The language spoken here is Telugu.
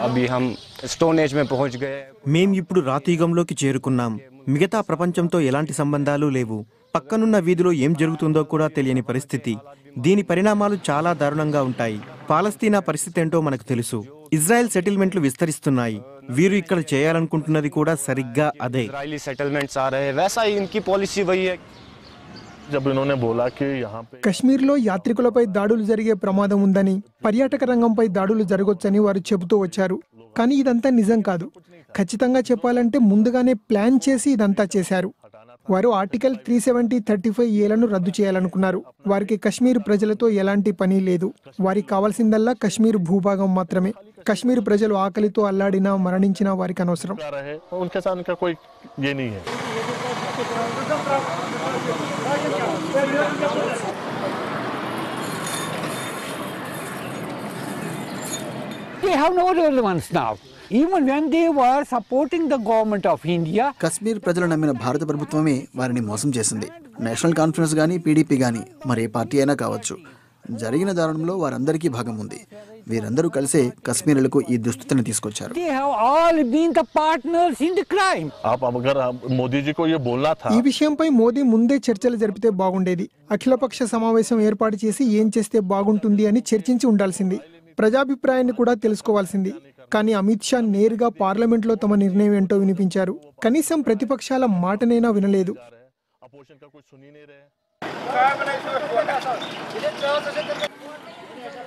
अभी हम स्टोन एज में पहुंच गए మేం ఇప్పుడు రాతియుగంలోకి చేరుకున్నాం మిగతా ప్రపంచంతో ఎలాంటి సంబంధాలు లేవు పక్కనున్న వీధిలో ఏం జరుగుతుందో కూడా తెలియని పరిస్థితి దీని పరిణామాలు చాలా దారుణంగా ఉంటాయి పాలస్తీనా పరిస్థితి ఏంటో మనకు తెలుసు ఇజ్రాయెల్ సెటిల్మెంట్లు విస్తరిస్తున్నాయి వీరు ఇక్కడ చేయాలనుకుంటున్నది కూడా సరిగ్గా అదే इसराइली सेटलमेंट्स आ रहे हैं वैसा ही इनकी पॉलिसी वही है जब इन्होंने बोला कि यहाँ पे కశ్మీర్లో యాత్రికులపై దాడులు జరిగే ప్రమాదం ఉందని పర్యాటక రంగంపై దాడులు జరగొచ్చని వారు చెబుతూ వచ్చారు కానీ ఇదంతా నిజం కాదు ఖచ్చితంగా చెప్పాలంటే ముందుగానే ప్లాన్ చేసి ఇదంతా చేశారు వారు article three seventy thirty five ఏలను రద్దు చేయాలనుకున్నారు వారికి కశ్మీర్ ప్రజలతో ఎలాంటి పని లేదు వారికి కావాల్సిందల్లా కశ్మీర్ భూభాగం మాత్రమే కశ్మీర్ ప్రజలు ఆకలితో అల్లాడినా మరణించినా వారికి అనవసరం क्या रहे उनके साथ उनका कोई ये नहीं है They have no relevance now. Even when they were supporting the government of India, Kashmir ప్రజలు నమ్మిన భారత ప్రభుత్వమే వారిని మోసం చేసింది నేషనల్ కాన్ఫరెన్స్ కానీ పీడీపీ కానీ మరి ఏ పార్టీ అయినా కావచ్చు జరిగిన దారుణంలో వారందరికీ భాగం ఉంది వీరందరూ కలిసే కశ్మీరులకు ఈ దుస్థితిని తీసుకొచ్చారు they have all been the partners in the crime. आप अब अगर आप- मोदी जी को ये बोलना था ఈ విషయంపై మోదీ ముందే చర్చలు జరిపితే బాగుండేది అఖిలపక్ష సమావేశం ఏర్పాటు చేసి ఏం చేస్తే బాగుంటుంది అని చర్చించి ఉండాల్సింది ప్రజాభిప్రాయాన్ని కూడా తెలుసుకోవాల్సింది కానీ అమిత్ షా నేరుగా పార్లమెంట్లో తమ నిర్ణయం ఏంటో వినిపించారు కనీసం ప్రతిపక్షాల మాటనైనా వినలేదు अपोजिशन का कुछ सुन ही नहीं रहे